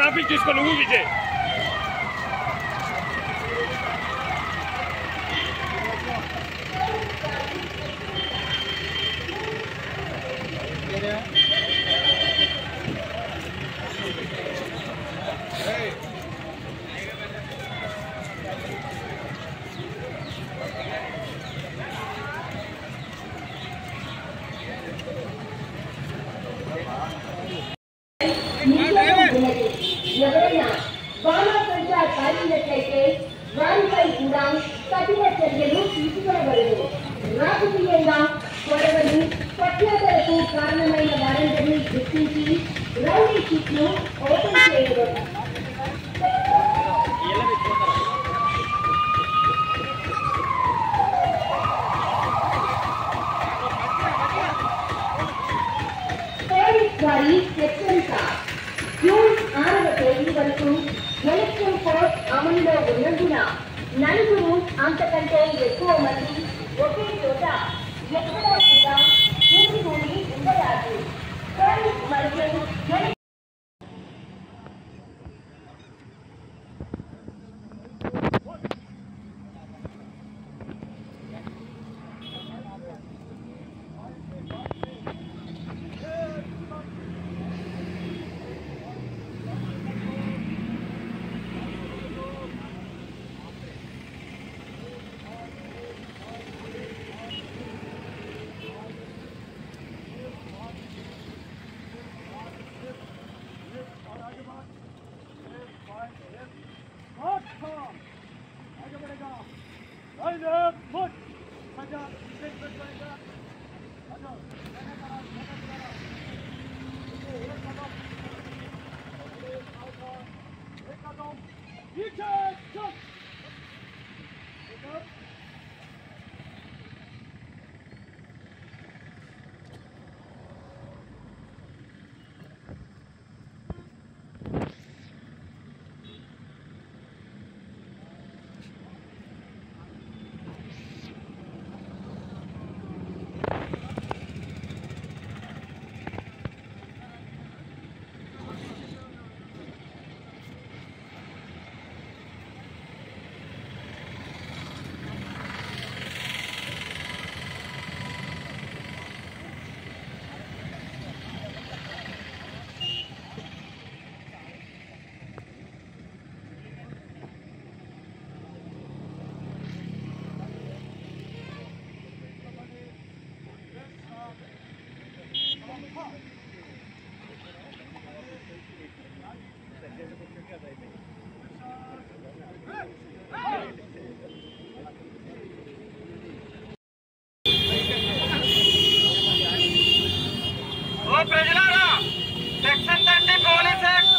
Topic తీసుకో నువ్వు విజయ్ ఎవరైనా బాణాసంచా కాల్చినట్లయితే వారిపై కూడా కఠిన చర్యలు తీసుకోబడదు రాజకీయంగా గొడవలు పట్లతలకు కారణమైన వారందరినీ గుర్తించి రౌడీ షీట్లు ఓపెన్ చేయబడదు పోలీస్ వారి హెచ్చరిక జూన్ ఆరవ తేదీ వరకు ఎలక్షన్ కోడ్ అమలులో ఉన్నందున నలుగురు అంతకంటే ఎక్కువ మంది ఒకే చోట ఎక్కడ కూడా భూమి భూమి ఉండరాదు పోలీస్ మరియు ఎలక్షన్ ఓ ప్రజలారా section thirty police act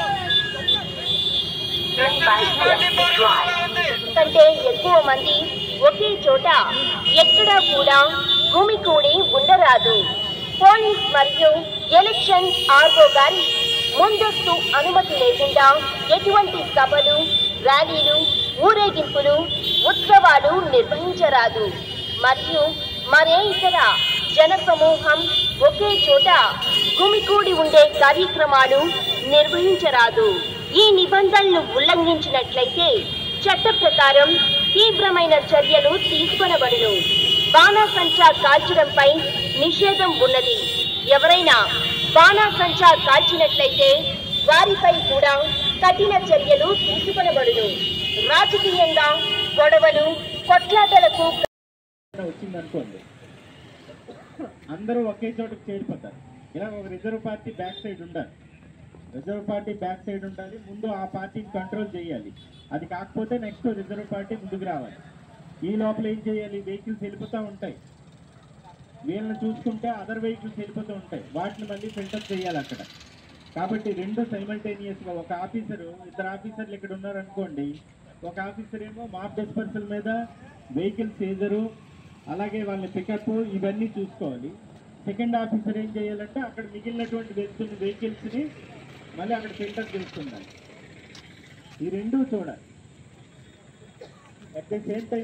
section thirty police ఉంది కంటే ఎక్కువ మంది ఒకే చోట ఎక్కడా కూడా భూమి కూడి ఉండరాదు పోలీస్ మరియు ఎలక్షన్ ఆర్ఓ గారి ముందస్తు అనుమతి లేకుండా ఎటువంటి సభలు ర్యాలీలు ఊరేగింపులు ఉత్సవాలు నిర్వహించరాదు మరియు మరే ఇతర జన సమూహం ఒకే చోట గుమికూడి ఉండే కార్యక్రమాలు నిర్వహించరాదు ఈ నిబంధనలు ఉల్లంఘించినట్లయితే చట్ట ప్రకారం తీవ్రమైన చర్యలు తీసుకొనబడును బాణాసంచా కాల్చడంపై నిషేధం ఉన్నది ఎవరైనా బాణాసంచా కాల్చినట్లయితే వారిపై కూడా కఠిన చర్యలు తీసుకొనబడును రాజకీయంగా గొడవలు కొట్లాటలకు వచ్చింది అనుకోండి అందరూ ఒకే చోటకి చేరిపోతారు ఇలా ఒక రిజర్వ్ పార్టీ బ్యాక్ సైడ్ ఉండాలి రిజర్వ్ పార్టీ బ్యాక్ సైడ్ ఉండాలి ముందు ఆ పార్టీని కంట్రోల్ చేయాలి అది కాకపోతే నెక్స్ట్ రిజర్వ్ పార్టీ ముందుకు రావాలి ఈ లోపల ఏం చేయాలి వెహికల్స్ వెళ్ళిపోతూ ఉంటాయి వీళ్ళని చూసుకుంటే అదర్ వెహికల్స్ వెళ్ళిపోతూ ఉంటాయి వాటిని మళ్ళీ ఫిల్టర్ చేయాలి అక్కడ కాబట్టి రెండు సైమల్టేనియస్ గా ఒక ఆఫీసరు ఇద్దరు ఆఫీసర్లు ఇక్కడ ఉన్నారనుకోండి ఒక ఆఫీసర్ ఏమో మాప్ డిస్పర్సల్ మీద వెహికల్ సీజరు అలాగే వాళ్ళ పికప్ ఇవన్నీ చూసుకోవాలి సెకండ్ ఆఫీసర్ ఏం చేయాలంటే అక్కడ మిగిలినటువంటి వ్యక్తుల వెహికల్స్ ని మళ్ళీ అక్కడ ఫిల్టర్ చేస్తుండాలి ఈ రెండు చూడాలి at the same time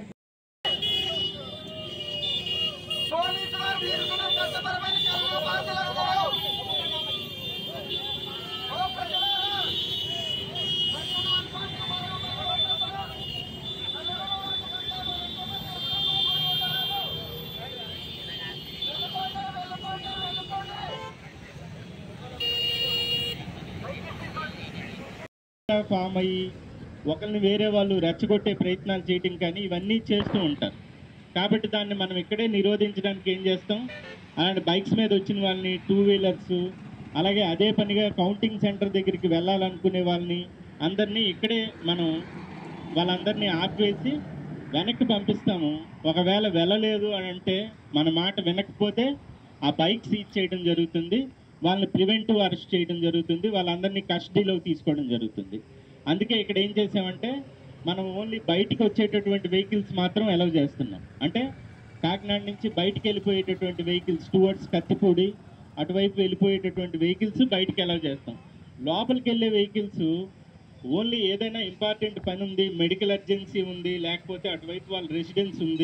police వారు తీసుకున్న చట్టపరమైన చర్యలు పాటించలేదు. ఓ ప్రజలారా, ఫామ్ అయ్యి ఒకరిని వేరే వాళ్ళు రెచ్చగొట్టే ప్రయత్నాలు చేయటం కానీ ఇవన్నీ చేస్తూ ఉంటారు కాబట్టి దాన్ని మనం ఇక్కడే నిరోధించడానికి ఏం చేస్తాం అలాంటి బైక్స్ మీద వచ్చిన వాళ్ళని టూ వీలర్స్ అలాగే అదే పనిగా కౌంటింగ్ సెంటర్ దగ్గరికి వెళ్ళాలనుకునే వాళ్ళని అందరినీ ఇక్కడే మనం వాళ్ళందరినీ ఆపివేసి వెనక్కి పంపిస్తాము ఒకవేళ వెళ్ళలేదు అని అంటే మన మాట వినకపోతే ఆ బైక్ సీజ్ చేయడం జరుగుతుంది వాళ్ళని ప్రివెంటివ్ అరెస్ట్ చేయడం జరుగుతుంది వాళ్ళందరినీ కస్టడీలోకి తీసుకోవడం జరుగుతుంది అందుకే ఇక్కడ ఏం చేసామంటే మనం ఓన్లీ బయటికి వచ్చేటటువంటి వెహికల్స్ మాత్రం అలౌ చేస్తున్నాం అంటే కాకినాడ నుంచి బయటికి వెళ్ళిపోయేటటువంటి వెహికల్స్ టువర్డ్స్ కత్తిపూడి అటువైపు వెళ్ళిపోయేటటువంటి వెహికల్స్ బయటికి అలౌ చేస్తాం లోపలికి వెళ్ళే వెహికల్స్ ఓన్లీ ఏదైనా ఇంపార్టెంట్ పని ఉంది మెడికల్ అర్జెన్సీ ఉంది లేకపోతే అటువైపు వాళ్ళ రెసిడెన్స్ ఉంది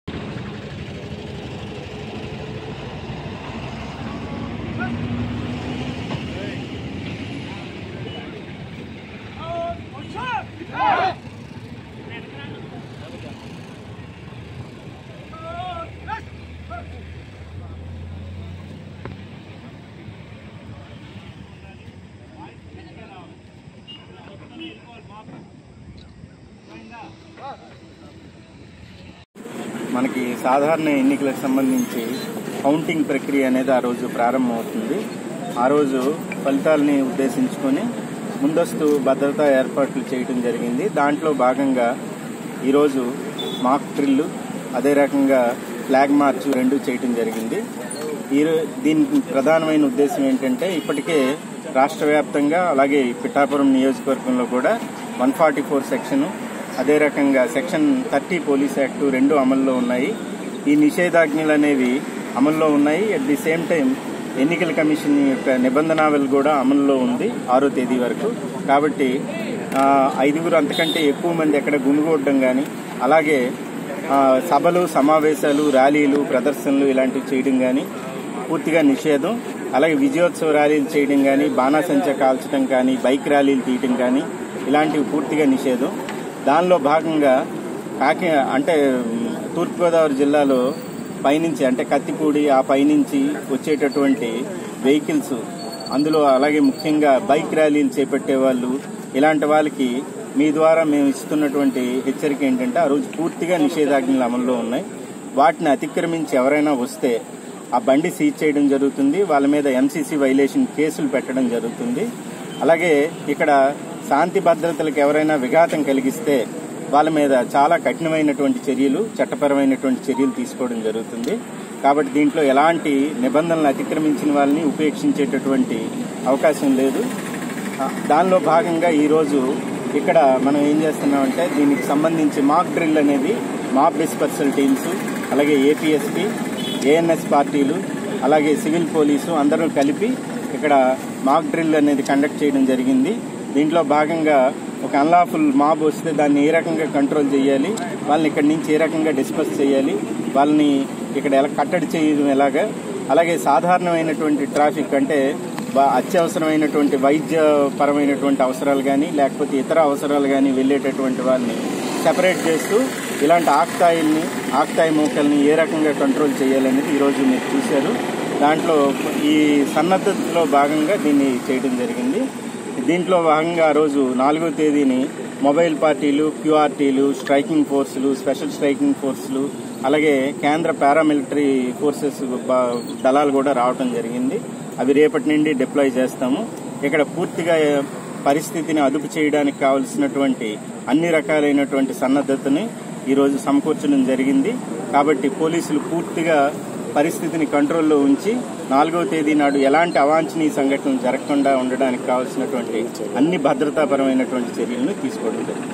మనకి సాధారణ ఎన్నికలకు సంబంధించి కౌంటింగ్ ప్రక్రియ అనేది ఆ రోజు ప్రారంభమవుతుంది ఆ రోజు ఫలితాలని ఉద్దేశించుకొని ముందస్తు భద్రతా ఏర్పాట్లు చేయడం జరిగింది దాంట్లో భాగంగా ఈరోజు మాక్ డ్రిల్ అదే రకంగా ఫ్లాగ్ మార్చ్ రెండు చేయడం జరిగింది ఈ రో- దీనికి ప్రధానమైన ఉద్దేశం ఏంటంటే ఇప్పటికే రాష్ట్ర వ్యాప్తంగా అలాగే పిఠాపురం నియోజకవర్గంలో కూడా వన్ ఫార్టీ ఫోర్ సెక్షన్ అదే రకంగా సెక్షన్ థర్టీ పోలీస్ యాక్ట్ రెండు అమల్లో ఉన్నాయి ఈ నిషేధాజ్ఞలు అనేవి అమల్లో ఉన్నాయి అట్ ది సేమ్ టైం ఎన్నికల కమిషన్ యొక్క నిబంధనావళి కూడా అమల్లో ఉంది ఆరో తేదీ వరకు కాబట్టి ఆ, ఐదుగురు అంతకంటే ఎక్కువ మంది ఎక్కడ గుమిగూడడం కానీ అలాగే ఆ, సభలు సమావేశాలు ర్యాలీలు ప్రదర్శనలు ఇలాంటివి చేయడం కానీ పూర్తిగా నిషేధం అలాగే విజయోత్సవ ర్యాలీలు చేయడం కానీ బాణాసంచా కాల్చడం కానీ బైక్ ర్యాలీలు తీయటం కానీ ఇలాంటివి పూర్తిగా నిషేధం దానిలో భాగంగా కాకి అంటే ఉమ్, తూర్పుగోదావరి జిల్లాలో పైనుంచి అంటే కత్తిపూడి ఆ పైనుంచి వచ్చేటటువంటి వెహికల్స్ అందులో అలాగే ముఖ్యంగా బైక్ ర్యాలీలు చేపట్టే వాళ్ళు ఇలాంటి వాళ్ళకి మీ ద్వారా మేము ఇస్తున్నటువంటి హెచ్చరిక ఏంటంటే ఆ రోజు పూర్తిగా నిషేధాజ్ఞలు అమల్లో ఉన్నాయి వాటిని అతిక్రమించి ఎవరైనా వస్తే ఆ బండి సీజ్ చేయడం జరుగుతుంది వాళ్ళ మీద ఎంసీసీ వైలేషన్ కేసులు పెట్టడం జరుగుతుంది అలాగే ఇక్కడ శాంతి భద్రతలకు ఎవరైనా విఘాతం కలిగిస్తే వాళ్ళ మీద చాలా కఠినమైనటువంటి చర్యలు చట్టపరమైనటువంటి చర్యలు తీసుకోవడం జరుగుతుంది కాబట్టి దీంట్లో ఎలాంటి నిబంధనలు అతిక్రమించిన వాళ్ళని ఉపేక్షించేటటువంటి అవకాశం లేదు ఆ, దానిలో భాగంగా ఈరోజు ఇక్కడ మనం ఏం చేస్తున్నామంటే దీనికి సంబంధించి మాక్ డ్రిల్ అనేది మాప్ డిస్పర్సల్ టీమ్స్ అలాగే ఏపీఎస్పీ ఏఎన్ఎస్ పార్టీలు అలాగే సివిల్ పోలీసు అందరూ కలిపి ఇక్కడ మాక్ డ్రిల్ అనేది కండక్ట్ చేయడం జరిగింది దీంట్లో భాగంగా ఒక అన్లాఫుల్ మాబ్ వస్తే దాన్ని ఏ రకంగా కంట్రోల్ చేయాలి వాళ్ళని ఇక్కడి నుంచి ఏ రకంగా డిస్పర్స్ చేయాలి వాళ్ళని ఇక్కడ ఎలా కట్టడి చేయడం ఎలాగా అలాగే సాధారణమైనటువంటి ట్రాఫిక్ అంటే బా- అత్యవసరమైనటువంటి వైద్య పరమైనటువంటి అవసరాలు కానీ లేకపోతే ఇతర అవసరాలు కానీ వెళ్ళేటటువంటి వాళ్ళని సెపరేట్ చేస్తూ ఇలాంటి ఆక్తాయిల్ని ఆక్తాయి మూకల్ని ఏ రకంగా కంట్రోల్ చేయాలనేది ఈరోజు మీరు చూశారు దాంట్లో ఈ సన్నద్ధతలో భాగంగా దీన్ని చేయడం జరిగింది దీంట్లో భాగంగా ఆ రోజు నాలుగో తేదీని మొబైల్ పార్టీలు క్యూఆర్టీలు స్ట్రైకింగ్ ఫోర్సులు స్పెషల్ స్ట్రైకింగ్ ఫోర్సులు అలాగే కేంద్ర పారామిలిటరీ ఫోర్సెస్ బ- దళాలు కూడా రావటం జరిగింది అవి రేపటి నుండి డిప్లాయ్ చేస్తాము ఇక్కడ పూర్తిగా పరిస్థితిని అదుపు చేయడానికి కావలసినటువంటి అన్ని రకాలైనటువంటి సన్నద్ధతని ఈరోజు సమకూర్చడం జరిగింది కాబట్టి పోలీసులు పూర్తిగా పరిస్థితిని కంట్రోల్లో ఉంచి నాలుగవ తేదీ నాడు ఎలాంటి అవాంఛనీయ సంఘటనలు జరగకుండా ఉండడానికి కావాల్సినటువంటి అన్ని భద్రతాపరమైనటువంటి చర్యలను తీసుకోవడం జరిగింది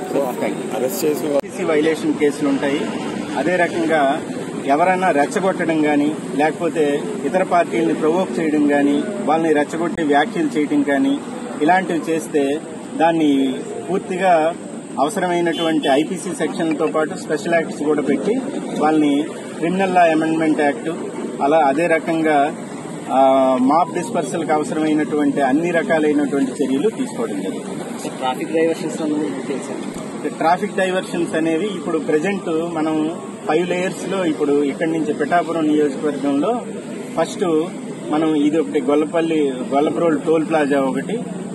అరెస్ట్ చేసిన ఐసీసీ వైలేషన్ కేసులు ఉంటాయి అదే రకంగా ఎవరైనా రెచ్చగొట్టడం కానీ లేకపోతే ఇతర పార్టీల్ని ప్రొవోక్ చేయడం కానీ వాళ్ళని రెచ్చగొట్టి వ్యాఖ్యలు చేయడం కానీ ఇలాంటివి చేస్తే దాన్ని పూర్తిగా అవసరమైనటువంటి ఐపీసీ సెక్షన్లతో పాటు స్పెషల్ యాక్ట్స్ కూడా పెట్టి వాళ్ళని క్రిమినల్ లా అమెండ్మెంట్ యాక్ట్ అలా అదే రకంగా ఆ, మాప్ డిస్పర్సల్కి అవసరమైనటువంటి అన్ని రకాలైనటువంటి చర్యలు తీసుకోవడం జరుగుతుంది ట్రాఫిక్ డైవర్షన్స్ తెలుసా ట్రాఫిక్ డైవర్షన్స్ అనేవి ఇప్పుడు ప్రెజెంట్ మనం ఫైవ్ లేయర్స్ లో ఇప్పుడు ఇక్కడి నుంచి పిఠాపురం నియోజకవర్గంలో ఫస్ట్ మనం ఇది ఒకటి గొల్లపల్లి గొల్లప్రోల్ టోల్ ప్లాజా ఒకటి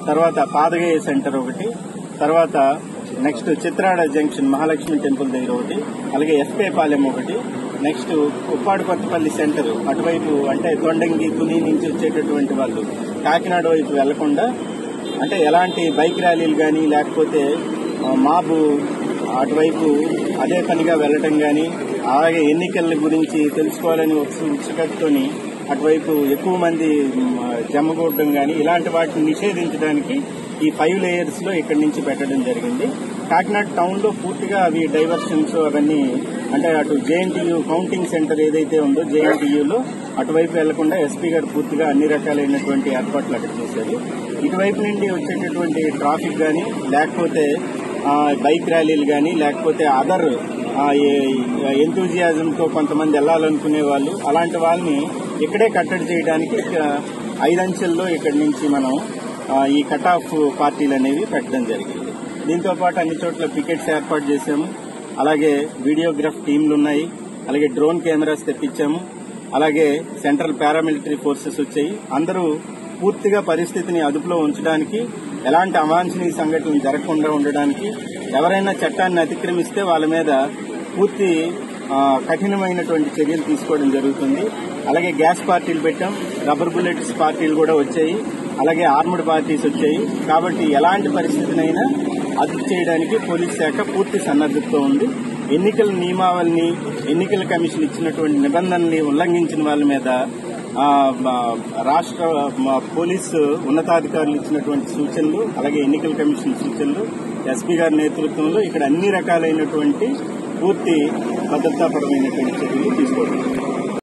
తర్వాత పాదగయ్య సెంటర్ ఒకటి తర్వాత next Chitrada junction Mahalakshmi temple దగ్గర ఒకటి అలాగే ఎస్పే పాలెం ఒకటి నెక్స్ట్ ఉప్పాడు కొత్తపల్లి సెంటర్ అటువైపు అంటే తొండంగి తుని నుంచి వచ్చేటటువంటి వాళ్ళు కాకినాడ వైపు వెళ్లకుండా అంటే ఎలాంటి బైక్ ర్యాలీలు కానీ లేకపోతే ఆ, మాబు అటువైపు అదే పనిగా వెళ్ళటం కానీ అలాగే ఎన్నికల గురించి తెలుసుకోవాలని ఉత్సు- ఉత్సుకతతోని అటువైపు ఎక్కువ మంది మ్, జమ్మగూడడం కానీ ఇలాంటి వాటిని నిషేధించడానికి ఈ ఫైవ్ లేయర్స్ లో ఇక్కడి నుంచి పెట్టడం జరిగింది కాకినాడ టౌన్ లో పూర్తిగా అవి డైవర్షన్స్ అవన్నీ అంటే అటు జేఎన్టీయూ కౌంటింగ్ సెంటర్ ఏదైతే ఉందో జేఎన్టీయూలో అటువైపు వెళ్లకుండా ఎస్పీ గారు పూర్తిగా అన్ని రకాలైనటువంటి ఏర్పాట్లు అక్కడ చేశారు ఇటువైపు నుండి వచ్చేటటువంటి ట్రాఫిక్ కానీ లేకపోతే ఆ, బైక్ ర్యాలీలు కానీ లేకపోతే అదర్ ఎంతూజియాజంతో కొంతమంది వెళ్ళాలనుకునే వాళ్ళు అలాంటి వాళ్ళని ఇక్కడే కట్టడి చేయడానికి ఇక ఐదంచెల్లో ఇక్కడి నుంచి మనం ఆ, ఈ కట్ ఆఫ్ పార్టీలు అనేవి పెట్టడం జరిగింది దీంతో పాటు అన్ని చోట్ల పికెట్స్ ఏర్పాటు చేశాము అలాగే వీడియోగ్రాఫ్ టీంలు ఉన్నాయి అలాగే డ్రోన్ కెమెరాస్ తెప్పించాము అలాగే సెంట్రల్ పారామిలిటరీ ఫోర్సెస్ వచ్చాయి అందరూ పూర్తిగా పరిస్థితిని అదుపులో ఉంచడానికి ఎలాంటి అవాంఛనీయ సంఘటనలు జరగకుండా ఉండడానికి ఎవరైనా చట్టాన్ని అతిక్రమిస్తే వాళ్ళ మీద పూర్తి ఆ, కఠినమైనటువంటి చర్యలు తీసుకోవడం జరుగుతుంది అలాగే గ్యాస్ పార్టీలు పెట్టాం రబ్బర్ బుల్లెట్స్ పార్టీలు కూడా వచ్చాయి అలాగే ఆర్మడ్ పార్టీస్ వచ్చాయి కాబట్టి ఎలాంటి పరిస్థితినైనా అదుపు చేయడానికి పోలీస్ శాఖ పూర్తి సన్నద్ధతతో ఉంది ఎన్నికల నియమావళిని ఎన్నికల కమిషన్ ఇచ్చినటువంటి నిబంధనల్ని ఉల్లంఘించిన వాళ్ళ మీద ఆ, మా రాష్ట్ర మా పోలీసు ఉన్నతాధికారులు ఇచ్చినటువంటి సూచనలు అలాగే ఎన్నికల కమిషన్ సూచనలు ఎస్పీ గారి నేతృత్వంలో ఇక్కడ అన్ని రకాలైనటువంటి పూర్తి భద్రతాపరమైనటువంటి చర్యలు తీసుకోవడం